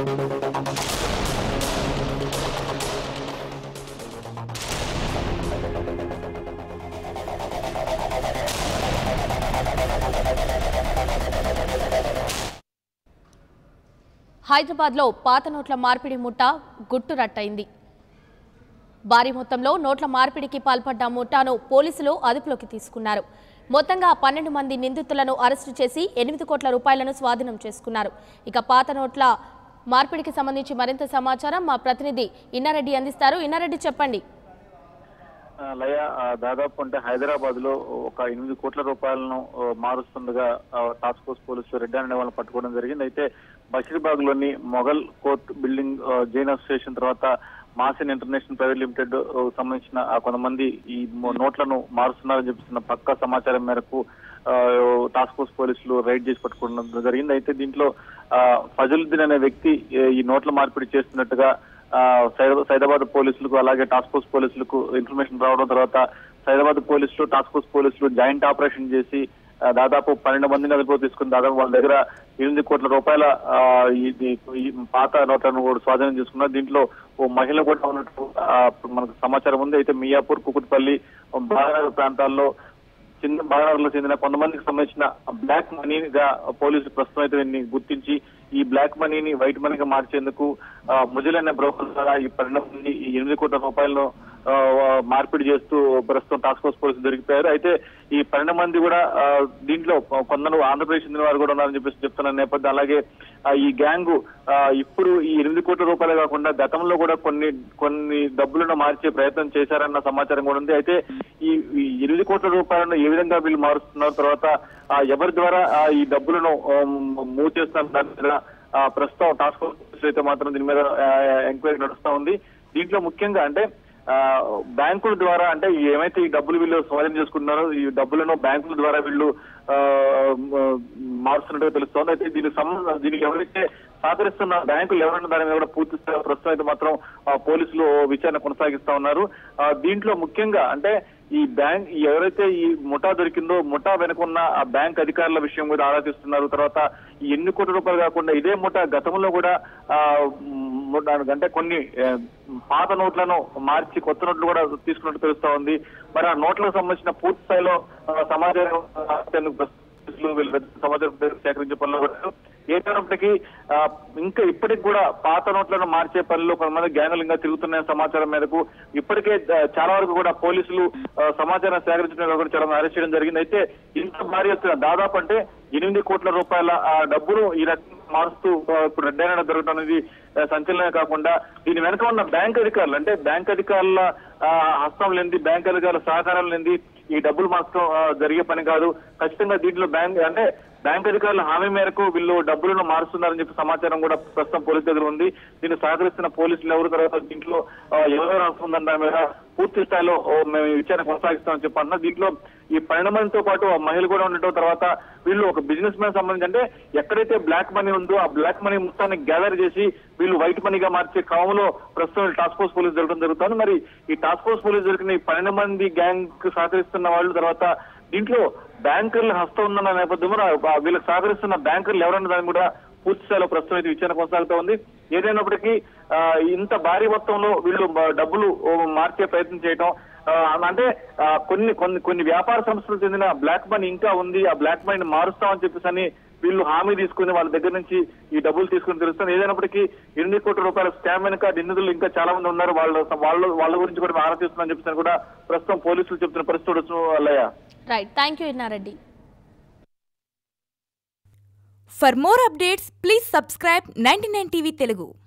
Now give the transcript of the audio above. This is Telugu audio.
హైదరాబాద్లో పాత నోట్ల మార్పిడి ముఠ గుట్టు రట్టయింది భారీ మొత్తంలో నోట్ల మార్పిడికి పాల్పడ్డ ముఠాను పోలీసులు అదుపులోకి తీసుకున్నారు మొత్తంగా పన్నెండు మంది నిందితులను అరెస్టు చేసి ఎనిమిది కోట్ల రూపాయలను స్వాధీనం చేసుకున్నారు ఇక పాత నోట్ల మార్పిడికి సంబంధించి మరింత సమాచారం మా ప్రతినిధి ఇన్నారెడ్డి అందిస్తారు ఇన్నారెడ్డి చెప్పండి ఆ, లయ ఆ, దాదాపు అంటే హైదరాబాద్ లో ఒక ఎనిమిది కోట్ల రూపాయలను ఆ, మారుస్తుండగా ఆ, టాస్క్ ఫోర్స్ పోలీసులు రెడ్డి అనే వాళ్ళని పట్టుకోవడం జరిగింది అయితే బషీర్బాగ్ లోని మొఘల్ కోర్ట్ బిల్డింగ్ ఆ, జైన్ అసోసియేషన్ తర్వాత మాసిన్ ఇంటర్నేషనల్ ప్రైవేట్ లిమిటెడ్ ఆ, సంబంధించిన ఆ కొంతమంది ఈ మొ- నోట్లను మారుస్తున్నారని చెప్పిన పక్కా సమాచారం మేరకు ఆ, టాస్క్ ఫోర్స్ పోలీసులు రైడ్ చేసి పట్టుకోవడం జరిగింది అయితే దీంట్లో ఆ, ఫజలుద్దీన్ అనే వ్యక్తి ఏ, ఈ నోట్ల మార్పిడి చేస్తున్నట్టుగా ఆ, సైద- సైదాబాద్ పోలీసులకు అలాగే టాస్క్ ఫోర్స్ పోలీసులకు ఇన్ఫర్మేషన్ రావడం తర్వాత సైదాబాద్ పోలీసులు టాస్క్ ఫోర్స్ పోలీసులు జాయింట్ ఆపరేషన్ చేసి ఆ, దాదాపు పన్నెండు మందిని అదుపులో తీసుకుని దాదాపు వాళ్ళ దగ్గర ఎనిమిది కోట్ల రూపాయల ఆ, ఇది ఈ పాత నోట్లను కూడా స్వాధీనం చేసుకున్నారు దీంట్లో ఓ మహిళ కూడా ఉన్నట్టు ఆ, మనకు సమాచారం ఉంది అయితే మియాపూర్ కుకుట్పల్లి బాలనగర్ ప్రాంతాల్లో చిన్న బాలనగర్లో చెందిన కొంతమందికి సంబంధించిన బ్లాక్ మనీగా పోలీసులు ప్రస్తుతం అయితే దీన్ని గుర్తించి ఈ బ్లాక్ మనీని వైట్ మనీగా మార్చేందుకు ఆ, ముజల్ అనే బ్రోకర్ ద్వారా ఈ పన్నెండు మంది ఈ ఎనిమిది కోట్ల రూపాయలను ఆ, మార్పిడి చేస్తూ ప్రస్తుతం టాస్క్ ఫోర్స్ పోలీసులు దొరికిపోయారు అయితే ఈ పన్నెండు మంది కూడా ఆ, దీంట్లో కొందరు ఆంధ్రప్రదేశ్ చెందిన వారు కూడా ఉన్నారని చెప్పేసి చెప్తున్న నేపథ్యం అలాగే ఆ, ఈ గ్యాంగ్ ఆ, ఇప్పుడు ఈ ఎనిమిది కోట్ల రూపాయలే కాకుండా గతంలో కూడా కొన్ని కొన్ని డబ్బులను మార్చే ప్రయత్నం చేశారన్న సమాచారం కూడా ఉంది అయితే ఈ ఈ ఎనిమిది కోట్ల రూపాయలను ఏ విధంగా వీళ్ళు మారుస్తున్నారు తర్వాత ఆ, ఎవరి ద్వారా ఆ, ఈ డబ్బులను మూవ్ చేస్తున్నారు దాని మీద ఆ, ప్రస్తుతం టాస్క్ ఫోర్స్ అయితే మాత్రం దీని మీద ఎంక్వైరీ నడుస్తా ఉంది దీంట్లో ముఖ్యంగా అంటే ఆ, బ్యాంకుల ద్వారా అంటే ఏమైతే ఈ డబ్బులు వీళ్ళు స్వాధీనం చేసుకుంటున్నారో ఈ డబ్బులను బ్యాంకుల ద్వారా వీళ్ళు ఆ, మ- మారుస్తున్నట్టుగా తెలుస్తోంది అయితే దీనికి సంబంధం దీనికి ఎవరైతే సహకరిస్తున్న బ్యాంకులు ఎవరైనా దాని మీద కూడా పూర్తి స్థాయిలో ప్రస్తుతం అయితే మాత్రం ఆ, పోలీసులు విచారణ కొనసాగిస్తా ఉన్నారు ఆ, దీంట్లో ముఖ్యంగా అంటే ఈ బ్యాంక్ ఈ ఎవరైతే ఈ ముఠా దొరికిందో ముఠా వెనుకున్న ఆ బ్యాంక్ అధికారుల విషయం కూడా ఆరాధిస్తున్నారు తర్వాత ఈ ఎన్ని కోట్ల రూపాయలు కాకుండా ఇదే ముఠా గతంలో కూడా ఆ, ము- దానికి అంటే కొన్ని ఆ, పాత నోట్లను మార్చి కొత్త నోట్లు కూడా తీసుకున్నట్టు తెలుస్తా ఉంది మరి ఆ నోట్లకు సంబంధించిన పూర్తి స్థాయిలో ఆ, సమాచారం రాసేందుకు పోలీసులు వీళ్ళు పెద్ద సమాచారం సేకరించే పనిలో పడ్డారు. ఏదైనప్పటికీ ఆ, ఇంకా ఇప్పటికి కూడా పాత నోట్లను మార్చే పనిలో కొంతమంది గ్యాంగులు ఇంకా తిరుగుతున్న సమాచారం మేరకు ఇప్పటికే ఆ, చాలా వరకు కూడా పోలీసులు ఆ, సమాచారం సేకరించడం కూడా చాలా మంది అరెస్ట్ చేయడం జరిగింది అయితే ఇంత భారీ ఎత్తున దాదాపు అంటే ఎనిమిది కోట్ల రూపాయల ఆ డబ్బును ఈ రకంగా మారుస్తూ ఆ, ఇప్పుడు రెడ్డైన దొరకడం అనేది ఆ, సంచలనమే కాకుండా దీని వెనక ఉన్న బ్యాంక్ అధికారులు అంటే బ్యాంక్ అధికారుల ఆ, హస్తం లేనిది బ్యాంక్ అధికారుల సహకారం లేనిది ఈ డబ్బులు మార్చడం ఆ, జరిగే పని కాదు ఖచ్చితంగా దీంట్లో బ్యాంక్ అంటే బ్యాంక్ అధికారుల హామీ మేరకు వీళ్ళు డబ్బులను మారుస్తున్నారని చెప్పి సమాచారం కూడా ప్రస్తుతం పోలీస్ దగ్గర ఉంది దీన్ని సహకరిస్తున్న పోలీసులు ఎవరు తర్వాత దీంట్లో ఆ, ఎవరెవరు వస్తుందని దాని మీద పూర్తి స్థాయిలో ఓ, మేము ఈ విచారణ కొనసాగిస్తామని చెప్పి అన్నారు దీంట్లో ఈ పన్నెండు మందితో పాటు ఆ మహిళ కూడా ఉండటం తర్వాత వీళ్ళు ఒక బిజినెస్ మ్యాన్ సంబంధించి అంటే ఎక్కడైతే బ్లాక్ మనీ ఉందో ఆ బ్లాక్ మనీ మొత్తాన్ని గ్యాదర్ చేసి వీళ్ళు వైట్ మనీగా మార్చే క్రమంలో ప్రస్తుతం టాస్క్ ఫోర్స్ పోలీస్ జరగడం జరుగుతుంది మరి ఈ టాస్క్ ఫోర్స్ పోలీస్ జరిగిన ఈ పన్నెండు మంది గ్యాంగ్ కు సహకరిస్తున్న వాళ్ళు తర్వాత దీంట్లో బ్యాంకర్ల హస్తం ఉందన్న నేపథ్యంలో ఆ వీళ్ళకి సహకరిస్తున్న బ్యాంకర్లు ఎవరన్నా దాన్ని కూడా పూర్తి స్థాయిలో ప్రస్తుతం అయితే విచారణ కొనసాగుతూ ఉంది ఏదైనప్పటికీ ఆ, ఇంత భారీ మొత్తంలో వీళ్ళు మ- డబ్బులు ఓ, మార్చే ప్రయత్నం చేయటం ఆ, అంటే ఆ, కొన్ని కొన్ని కొన్ని వ్యాపార సంస్థలకు చెందిన బ్లాక్ మనీ ఇంకా ఉంది ఆ బ్లాక్ మనీని మారుస్తామని చెప్పేసి అని వీళ్ళు హామీ తీసుకుని వాళ్ళ దగ్గర నుంచి ఈ డబ్బులు తీసుకుని తెలుస్తుంది ఏదైనప్పటికీ ఎనిమిది కోట్ల రూపాయల స్కామ్ వెనుక నిందితులు ఇంకా చాలా మంది ఉన్నారు వాళ్ళ వాళ్ళ వాళ్ళ గురించి కూడా మేము ఆరా తీస్తున్నామని చెప్పేసి కూడా ప్రస్తుతం పోలీసులు చెప్తున్న పరిస్థితి ఉండొచ్చు Allaiah right thank you Innareddy For more updates, please subscribe 99 TV Telugu.